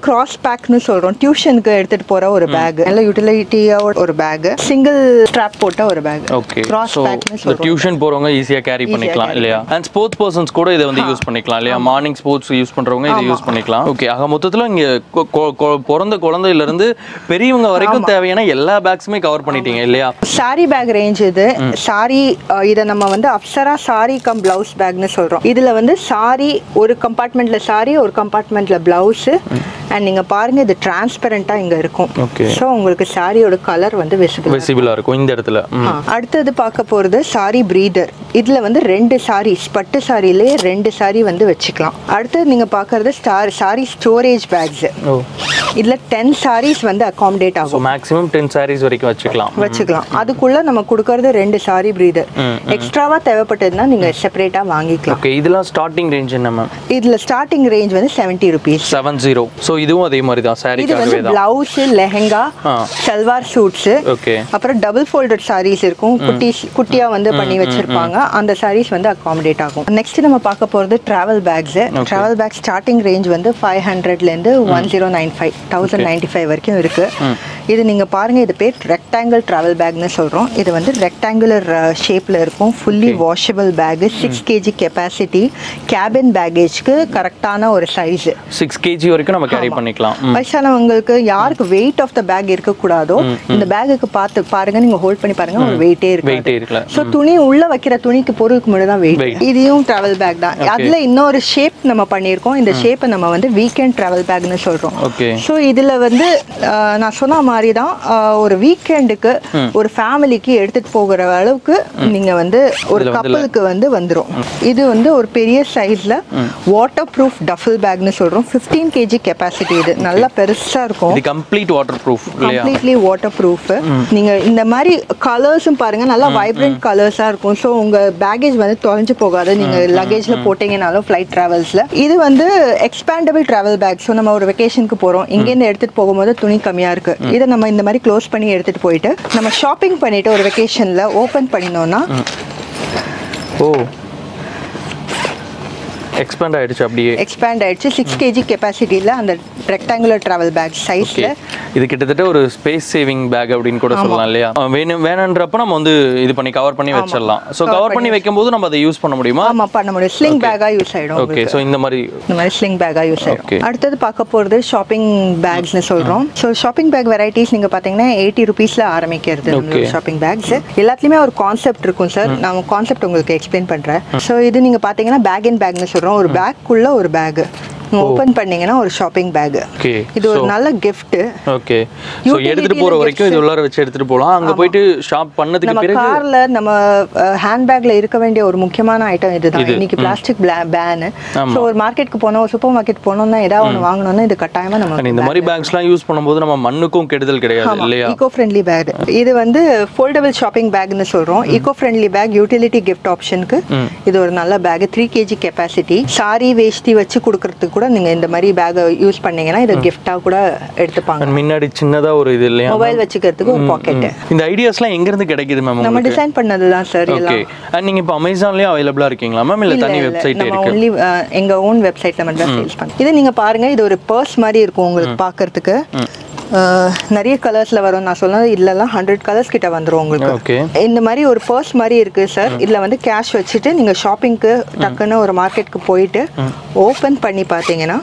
கிராஸ் பேக்னு சொல்றோம் டியூஷனுக்கு எடுத்துட்டு போற ஒரு பேக் நல்ல யூட்டிலிட்டியா ஒரு பேக் சிங்கிள் ஸ்ட்ராப் போட்ட ஒரு பேக் ஓகே கிராஸ் ஸோ பேக்னு சொல்றோம் டியூஷன் போறவங்க ஈஸியா கேரி பண்ணிக்கலாம் இல்லையா அண்ட் ஸ்போர்ட்ஸ் பர்சன்ஸ் கூட இதை வந்து யூஸ் பண்ணிக்கலாம் இல்லையா மார்னிங் ஸ்போர்ட்ஸ் யூஸ் பண்றவங்க இதை யூஸ் பண்ணிக்கலாம் ஓகே ஆக மொத்தத்துல இங்க கொ- கொ- கொ- பிறந்த குழந்தையில இருந்து பெரியவங்க வரைக்கும் தேவையான எல்லா பேக்ஸுமே கவர் பண்ணிட்டீங்க இல்லையா சாரி பேக் ரேஞ்ச் இது சாரி இதை நம்ம வந்து அப்சரா சாரி கம் பிளவுஸ் பேக்னு சொல்றோம் இதுல வந்து சாரி ஒரு கம்பார்ட்மெண்ட்ல சாரி ஒரு கம்பார்ட்மெண்ட்ல பிளவுஸ் அண்ட் நீங்க பாருங்க இது டிரான்ஸ்பெரண்டா இங்க இருக்கும் ஓகே ஸோ உங்களுக்கு சாரியோட கலர் வந்து விசிபிள் விசிபிளா இருக்கும் இந்த இடத்துல ம். அடுத்தது பார்க்க போறது சாரி பிரீதர் இதுல வந்து ரெண்டு சாரீஸ் பட்டு சாரிலே ரெண்டு சாரி வந்து வச்சுக்கலாம் அடுத்தது நீங்க பார்க்கறது ஸ்டார் சாரி ஸ்டோரேஜ் பேக்ஸ் ஓ இதுல டென் சாரீஸ் வந்து அகாமடேட் ஸோ ஆகும் மேக்ஸிமம் டென் சாரீஸ் வரைக்கும் வச்சுக்கலாம் வச்சுக்கலாம் அதுக்குள்ள நம்ம கொடுக்கறது ரெண்டு சாரி பிரீதர் எக்ஸ்ட்ராவா தேவைப்பட்டதுன்னா நீங்க செப்பரேட்டா வாங்கிக்கலாம் ஓகே இதெல்லாம் ஸ்டார்டிங் ரேஞ்ச் என்ன மேம் இதுல ஸ்டார்டிங் ரேஞ்ச் வந்து seventy rupees seven zero so இதுவும் அதே மாதிரி தான் இது வந்து சாரிக்காகவே தான் பிளவுஸ் லெஹெங்கா ஆ. சல்வார் சூட்ஸ் ஓகே அப்புறம் டபுள் ஃபோல்டட் சாரீஸ் இருக்கும் குட்டி குட்டியா வந்து பண்ணி வச்சிருப்பாங்க அந்த சாரீஸ் வந்து அகாமடேட் ஆகும் நெக்ஸ்ட் நம்ம பார்க்க போறது travel bags travel bag starting range வந்து ஃபைவ் ஹண்ட்ரட்ல இருந்து one zero nine five thousand ninety five வரைக்கும் இருக்கு இது நீங்க பாருங்க இது பேர் ரெக்டாங்கிள் டிராவல் பேக்னு சொல்றோம் இது வந்து ரெக்டாங்குலர் ஷேப்ல இருக்கும் fully washable bag six KG capacity cabin பேகேஜ்க்கு கரெக்டான ஒரு சைஸ் சிக்ஸ் கேஜி வரைக்கும் நம்ம கேரி பண்ணிக்கலாம் ம். வயசானவங்களுக்கு யாருக்கு வெயிட் ஆஃப் த பேக் இருக்கக்கூடாதோ இந்த பேக்குக்கு பார்த்து பாருங்க நீங்க ஹோல்ட் பண்ணி பாருங்க ஒரு வெயிட்டே இருக்கு வெயிட்டே இருக்கல ஸோ துணி உள்ள வைக்கிற துணிக்கு பொருளுக்கு மட்டும் தான் வெயிட் Weight. இதையும் டிராவல் பேக் தான் அதுல இன்னொரு ஷேப் நம்ம பண்ணியிருக்கோம் இந்த ஷேப்பை நம்ம வந்து வீக்கெண்ட் டிராவல் பேக்னு சொல்றோம் ஓகே ஸோ இதுல வந்து ஆஹ், நான் சொன்ன மாதிரி தான் ஆஹ், ஒரு வீக்கெண்டுக்கு ஒரு ஃபேமிலிக்கு எடுத்துட்டு போகிற அளவுக்கு நீங்க வந்து ஒரு இதுல வந்து கப்பலுக்கு வந்து வந்துரும் இது வந்து ஒரு பெரிய சைஸ்ல வாட்டர் ப்ரூஃப் டஃபில் பேக்னு சொல்றோம் 15 கேஜி கெப்பாசிட்டி இது நல்லா பெருசா இருக்கும் இது கம்ப்ளீட் வாட்டர் ப்ரூஃப் இல்லையா கம்ப்ளீட்லி வாட்டர் ப்ரூஃப் நீங்க இந்த மாதிரி கலர்ஸும் பாருங்க நல்லா வைப்ரண்ட் கலர்ஸா இருக்கும் ஸோ உங்க பேகேஜ் வந்து தொலைஞ்சு போகாது நீங்க லக்கேஜ்ல போட்டீங்கனாலும் ஃபிளைட் டிராவல்ஸ்ல இது வந்து எக்ஸ்பேண்டபிள் டிராவல் பேக் ஸோ நம்ம ஒரு வெக்கேஷனுக்கு போறோம் இங்கேருந்து எடுத்துட்டு போகும்போது துணி கம்மியா இருக்கு இதை நம்ம இந்த மாதிரி க்ளோஸ் பண்ணி எடுத்துட்டு போயிட்டு நம்ம ஷாப்பிங் பண்ணிட்டு ஒரு வெக்கேஷன்ல ஓபன் பண்ணினோம்னா ஓ எக்ஸ்பேண்ட் ஆயிடுச்சு அப்படியே எக்ஸ்பேண்ட் ஆயிடுச்சு சிக்ஸ் கேஜி கெப்பாசிட்டியில் அந்த ரெக்டாங்குலர் டிராவல் பேக் ஓகே சைஸ்ல இது கிட்டத்தட்ட ஒரு ஸ்பேஸ் சேவிங் பேக் அப்படின்னு கூட சொல்லலாம் இல்லையா அஹ் வேணும் வேணுன்றப்ப நம்ம வந்து இது பண்ணி கவர் பண்ணி வச்சிடலாம் ஸோ கவர் பண்ணி வைக்கும்போது நம்ம அதை யூஸ் பண்ண முடியுமா ஆமா பண்ண முடியும் ஸ்லிங் பேக்கா யூஸ் ஆயிடும் ஓகே ஸோ இந்த மாதிரி இந்த மாதிரி ஸ்லிங் பேக்கா யூஸ் Okay. ஆகும் அடுத்தது பார்க்க போகிறது ஷாப்பிங் பேக்ஸ்னு சொல்கிறோம் ஸோ ஷாப்பிங் பேக் வெரைட்டிஸ் நீங்கள் பார்த்தீங்கன்னா எயிட்டி ருபீஸில் ஆரம்பிக்கிறது Okay. ஷாப்பிங் பேக்ஸ் எல்லாத்துலேயுமே ஒரு கான்செப்ட் இருக்கும் சார் நான் கான்செப்ட் உங்களுக்கு எக்ஸ்பிளைன் பண்ணுறேன் ஸோ இது நீங்கள் பார்த்தீங்கன்னா பேக் இன் பேக்னு சொல்கிறோம் ஒரு பேக்குள்ள ஒரு பேக் ஓப்பன் பண்ணீங்கன்னா ஒரு ஷாப்பிங் பேக் ஓகே இது ஒரு நல்ல gift ஓகே ஸோ Utility எடுத்துட்டு போற ல வரைக்கும் இது உள்ளார வச்சு எடுத்துட்டு போகலாம் அங்க போயிட்டு ஷாப் பண்ணதுக்கு நம்ம பிறகு கார்ல நம்ம ஹேண்ட்பேக்ல இருக்க வேண்டிய ஒரு முக்கியமான ஐட்டம் இதுதான் இன்னைக்கு பிளாஸ்டிக் பேனு ஸோ ஒரு மார்க்கெட்டுக்கு போனோம் ஒரு சூப்பர் மார்க்கெட் போனோம்னா ஏதாவது ஒன்று வாங்கணும்னா இது கட்டாயமா நம்ம And இந்த மாதிரி பேக்ஸ்லாம் யூஸ் பண்ணும்போது நம்ம மண்ணுக்கும் கெடுதல் கிடையாது இல்லையா ஈகோ ஃப்ரெண்ட்லி பேக் இது வந்து ஃபோல்டபிள் ஷாப்பிங் பேக்னு சொல்றோம் eco friendly bag utility gift ஆப்ஷனுக்கு இது ஒரு நல்ல bag three KG capacity sari வேஷ்டி வச்சு கொடுக்கறதுக்கு கூட நீங்க இந்த மாதிரி பேக்கை யூஸ் பண்ணீங்கன்னா இது கிஃப்டா கூட எடுத்துப்பாங்க And முன்னாடி சின்னதா ஒரு இது இல்லையா மொபைல் வச்சுக்கிறதுக்கு ஒரு பாக்கெட் இந்த ஐடியாஸ்லாம் எங்க இருந்து கிடைக்குது மேம் நம்ம உங்களுக்கு டிசைன் பண்ணதுதான் சார் ஓகே எல்லாம் அண்ட் நீங்க இப்போ அமேசான்லயே அவைலபிளா இருக்கீங்களா மேம் இல்ல இல்ல, தனி இல்ல. வெப்சைட் நம்ம இருக்கு only, அஹ், எங்க ஓன் வெப்சைட்ல மட்டும் தான் சேல்ஸ் பண்ணுறோம் இது நீங்க பாருங்க இது ஒரு பர்ஸ் மாதிரி இருக்கும் உங்களுக்கு பார்க்கறதுக்கு அஹ், நிறைய கலர்ஸ்ல வரும் நான் சொன்னது இல்லலாம் ஹண்ட்ரட் கலர்ஸ் கிட்ட வந்துரும் உங்களுக்கு ஓகே இந்த மாதிரி ஒரு பர்ஸ் மாதிரி இருக்கு சார் இதுல வந்து கேஷ் வச்சுட்டு நீங்க ஷாப்பிங்க்கு டக்குன்னு ஒரு மார்க்கெட்டுக்கு போயிட்டு ஓபன் பண்ணி பார்த்தீங்கன்னா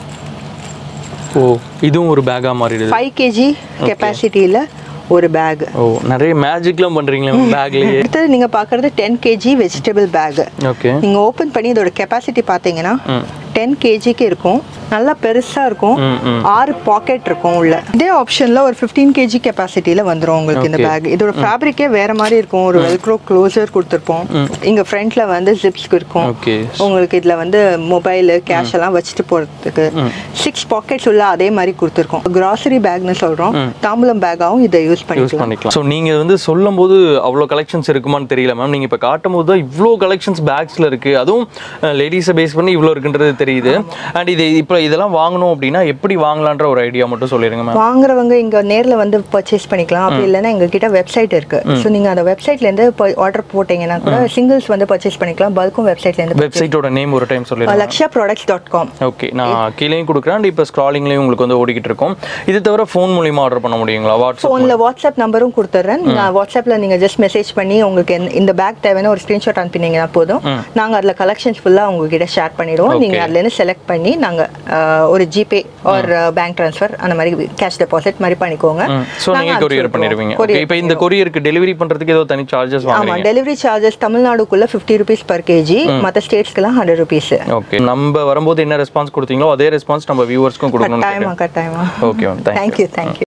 ஓ இதுவும் ஒரு பேக்கா மாறிடுது ஃபைவ் கேஜி கெப்பாசிட்டியில் ஒரு பேக் ஓ நிறைய மேஜிக்லாம் பண்றீங்களே பேக்லயே அடுத்தது நீங்க பார்க்கறது ten KG vegetable bag okay நீங்க ஓபன் பண்ணி இதோட கெப்பாசிட்டி பார்த்தீங்கன்னா டென் கேஜிக்கு இருக்கும் நல்லா பெருசா இருக்கும் ம் ம் ஆறு பாக்கெட் இருக்கும் உள்ள இதே ஆப்ஷன்ல ஒரு 15 கேஜி கெப்பாசிட்டியில வந்துரும் உங்களுக்கு இந்த Okay. பேக் இதோட ஃபேப்ரிக்கே வேற மாதிரி இருக்கும் ஒரு வெல்க்ரோ க்ளோசர் கொடுத்துருப்போம் இங்க ஃப்ரண்ட்ல வந்து ஜிப்ஸ் இருக்கும் ஓகே உங்களுக்கு இதுல வந்து மொபைல் கேஷ் எல்லாம் வச்சுட்டு போறதுக்கு சிக்ஸ் பாக்கெட்ஸ் உள்ள அதே மாதிரி கொடுத்துருக்கோம் கிராசரி பேக்னு சொல்றோம் தாம்பூலம் பேக்காவும் இதை யூஸ் யூஸ் பண்ணிக்கலாம் பண்ணிக்கலாம் ஸோ நீங்க வந்து சொல்லும்போது அவ்வளோ கலெக்ஷன்ஸ் இருக்குமான்னு தெரியல மேம் நீங்க இப்போ காட்டும் போது தான் இவ்வளோ கலெக்ஷன்ஸ் பேக்ஸ்ல இருக்கு அதுவும் லேடிஸை பேஸ் பண்ணி இவ்வளோ இருக்குன்றது தெரியுது அண்ட் இது இப்போ இதெல்லாம் வாங்கணும் அப்படின்னா எப்படி வாங்கலான்ற ஒரு ஐடியா மட்டும் சொல்லிருங்க மேம் வாங்குறவங்க இங்க நேர்ல வந்து பர்ச்சேஸ் பண்ணிக்கலாம் அப்படி இல்லைன்னா எங்க கிட்ட வெப்சைட் இருக்கு ஸோ நீங்க அந்த வெப்சைட்ல இருந்து ஆர்டர் போட்டீங்கன்னா கூட சிங்கிள்ஸ் வந்து பர்ச்சேஸ் பண்ணிக்கலாம் பல்க்கும் வெப்சைட்ல இருந்து வெப்சைட்டோட நேம் ஒரு டைம் சொல்லிருங்க Laksha products dot com okay நான் கீழேயும் கொடுக்குறேன் அண்ட் இப்போ ஸ்க்ராலிங்லேயும் உங்களுக்கு வந்து ஓடிக்கிட்டு இருக்கும் இது தவிர ஃபோன் மூலியமா ஆர்டர் பண்ண முடியுங்களா வாட்ஸ்அப் ஃபோனில் வாட்ஸ்அப் நம்பரும் கொடுத்துட்றேன் நான் வாட்ஸ்அப்பில் நீங்கள் ஜஸ்ட் மெசேஜ் பண்ணி உங்களுக்கு எந்த- இந்த பேக் தேவையான ஒரு ஸ்க்ரீன்ஷாட் அனுப்பினீங்கன்னா போதும் நாங்கள் அதில் கலெக்ஷன்ஸ் ஃபுல்லாக உங்ககிட்ட ஷேர் பண்ணிடுவோம் நீங்கள் அதுலேருந்து செலக்ட் பண்ணி நாங்கள் ஒரு ஜிபே ஒரு பேங்க் ட்ரான்ஸ்ஃபர் அந்த மாதிரி கேஷ் டெபாசிட் மாதிரி பண்ணிக்கோங்க ஸோ நாங்க நீங்கள் அனுப்பிச்சு கொரியர் விட்டுருவோம். பண்ணிடுவீங்க Courier ஓகே இப்போ இந்த கொரியருக்கு டெலிவரி பண்ணுறதுக்கு ஏதோ தனி சார்ஜஸ் ஆமா வாங்குறீங்க டெலிவரி சார்ஜஸ் தமிழ்நாடுக்குள்ள ஃபிஃப்டி ருபீஸ் பர் கேஜி மற்ற ஸ்டேட்ஸ்க்குலாம் ஹண்ட்ரட் ருபீஸ் ஓகே நம்ம வரும்போது என்ன ரெஸ்பான்ஸ் கொடுத்தீங்களோ அதே ரெஸ்பான்ஸ் நம்ம வியூவர்ஸ்க்கும் கொடுக்கணும்னு கட்டாயமா கட்டாயமா okay ma'am thank thank you thank you